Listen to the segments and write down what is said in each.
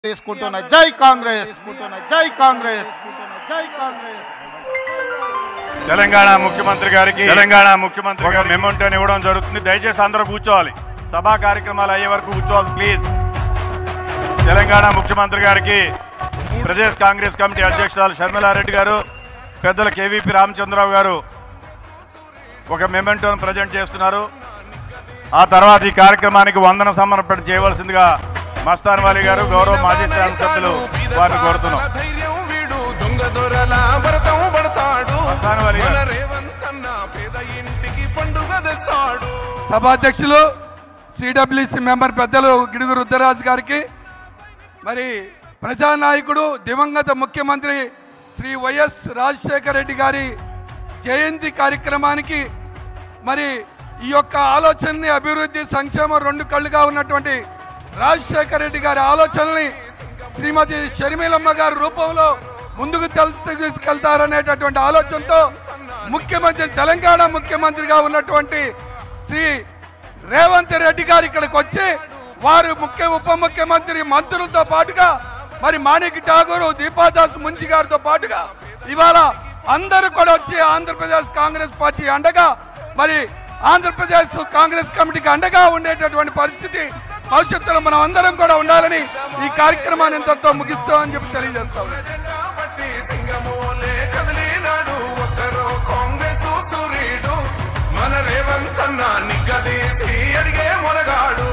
తీసుకుంటున్న జై కాంగ్రెస్ జై కాంగ్రెస్ జై కాంగ్రెస్ తెలంగాణ ముఖ్యమంత్రి గారికి తెలంగాణ ముఖ్యమంత్రి ఒక మెమోంటోని ఇవ్వడం జరుగుతుంది దయచేసి అందరూ కూర్చోవాలి సభా కార్యక్రమాలు అయ్యే వరకు కూర్చోవాలి ప్లీజ్ తెలంగాణ ముఖ్యమంత్రి గారికి ప్రదేశ్ కాంగ్రెస్ కమిటీ అధ్యక్షురాలు షర్మిలారెడ్డి గారు పెద్దల కేవీపీ రామచంద్రరావు గారు ఒక మెమెంటోను ప్రజెంట్ చేస్తున్నారు ఆ తర్వాత ఈ కార్యక్రమానికి వందన సమర్పణ చేయవలసిందిగా మస్తాన్ వాలి గారు గౌరవ మాజీ శాసనసభ్యులు వారిని కోరుతున్నాం ధైర్యం వీడు దొంగ దొరల భరతం పడతాడు మస్తాన్ వాలి మన గారు రేవంత్ అన్న పేద ఇంటికి పండుగ తెస్తాడు సభాధ్యక్షులు సిడబ్ల్యూసి మెంబర్ పెద్దలు గిడుగు రుద్రరాజు గారికి మరి ప్రజానాయకుడు దివంగత ముఖ్యమంత్రి శ్రీ వైఎస్ రాజశేఖర రెడ్డి గారి జయంతి కార్యక్రమానికి మరి ఈ యొక్క ఆలోచనని అభివృద్ధి సంక్షేమ రెండు కళ్ళుగా ఉన్నటువంటి రాజశేఖర రెడ్డి గారి ఆలోచనల్ని శ్రీమతి షర్మిలమ్మ గారి రూపంలో ముందుకు తెల్- తీసుకెళ్తారనేటటువంటి ఆలోచనతో ముఖ్యమంత్రి తెలంగాణ ముఖ్యమంత్రిగా ఉన్నటువంటి శ్రీ రేవంత్ రెడ్డి గారు ఇక్కడికి వచ్చి వారు ముఖ్య ఉప ముఖ్యమంత్రి మంత్రులతో పాటుగా మరి మాణిక్ ఠాగూర్ దీపాదాస్ ముంచి గారితో పాటుగా ఇవాళ అందరూ కూడా వచ్చి ఆంధ్రప్రదేశ్ కాంగ్రెస్ పార్టీ అండగా మరి ఆంధ్రప్రదేశ్ కాంగ్రెస్ కమిటీకి అండగా ఉండేటటువంటి పరిస్థితి భవిష్యత్తులో మనం అందరం కూడా ఉండాలని ఈ కార్యక్రమాన్ని ఇంతటితో ముగిస్తామని చెప్పి తెలియజేస్తాం జెండా పట్టి సింగమోలే కదిలినాడు ఒక్కరో కాంగ్రెస్ సూర్యుడు మన రేవంత్ అన్న నిగ్గదీసి అడిగే మొనగాడు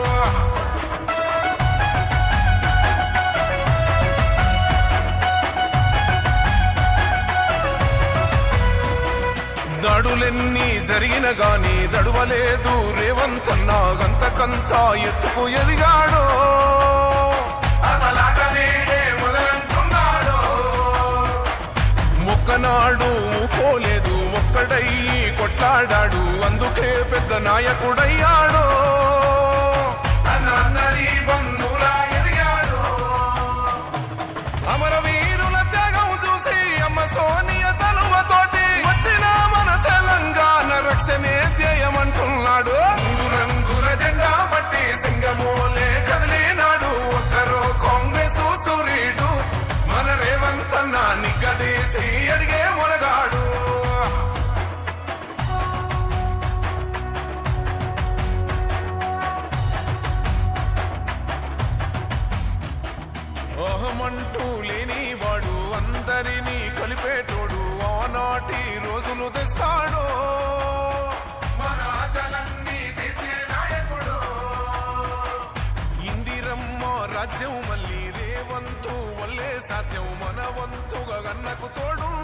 దాడులెన్ని జరిగిన గాని దడువలేదు రేవంత్ అన్న గంతకంత ఎత్తుకు ఎదిగాడు అసలాట నేడే మొదలంటున్నాడు మొక్కనాడు పోలేదు ఒక్కడై కొట్లాడాడు అందుకే పెద్ద నాయకుడయ్యాడు అన్నన్నది బంధువులా ఎదిగాడు అమరవీరుల త్యాగం చూసి అమ్మ సోనియ చలువతోటి వచ్చిన మన తెలంగాణ రక్షణే ధ్యేయమంటున్నాడు మూడు రంగుల జెండా పట్టి సింగమోలే కదిలినాడు ఒక్కరో కాంగ్రెస్ సూర్యుడు మన రేవంత్ అన్న నిగ్గదీసి అడిగే మొనగాడు అహమంటూ లేనివాడు అందరినీ కలిపేటోడు ఆనాటి రోజులు తెస్తాడు మన ఆశలన్నీ తీర్చే నాయకుడు ఇందిరమ్మ రాజ్యం మళ్ళీ రేవంతు వల్లే సాధ్యం మన వంతుగా గన్నకు తోడు